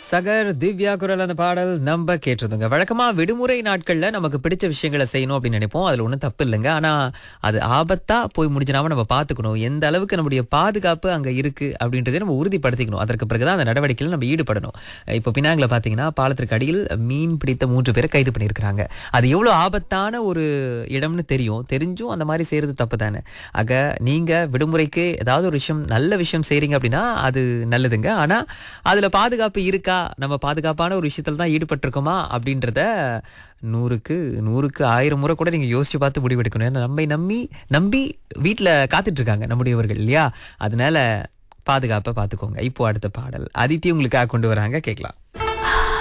சகர் திவ்யா குரல் அந்த பாடல் நம்ம கேட்டிருந்தோங்க வழக்கமா விடுமுறை நாட்கள்ல நமக்கு பிடிச்ச விஷயங்களை செய்யணும் அப்படின்னு நினைப்போம் அதுல ஒன்றும் தப்பு இல்லைங்க ஆனா அது ஆபத்தா போய் முடிஞ்சிடாம நம்ம பார்த்துக்கணும் எந்த அளவுக்கு நம்முடைய பாதுகாப்பு அங்க இருக்கு அப்படின்றதை நம்ம உறுதிப்படுத்திக்கணும் அதற்கு பிறகுதான் அந்த நடவடிக்கையில் நம்ம ஈடுபடணும் இப்போ பினாங்கில் பார்த்தீங்கன்னா பாலத்திற்கு அடியில் மீன் பிடித்த மூன்று பேரை கைது பண்ணியிருக்கிறாங்க அது எவ்வளோ ஆபத்தான ஒரு இடம்னு தெரியும் தெரிஞ்சும் அந்த மாதிரி செய்யறது தப்பு தானே ஆக நீங்க விடுமுறைக்கு ஏதாவது ஒரு விஷயம் நல்ல விஷயம் செய்றீங்க அப்படின்னா அது நல்லதுங்க ஆனா அதுல பாதுகாப்பு இருக்கா நம்ம பாதுகாப்பான ஒரு விஷயத்துல தான் ஈடுபட்டிருக்கோமா அப்படின்றத நூறுக்கு நூறுக்கு ஆயிரம் முறை கூட நீங்க யோசிச்சு பார்த்து முடிவெடுக்கணும் ஏன்னா நம்மை நம்பி நம்பி வீட்டில் காத்துட்டு இருக்காங்க நம்முடையவர்கள் இல்லையா அதனால பாதுகாப்பை பார்த்துக்கோங்க இப்போ அடுத்த பாடல் அதித்தி உங்களுக்காக கொண்டு வராங்க கேட்கலாம்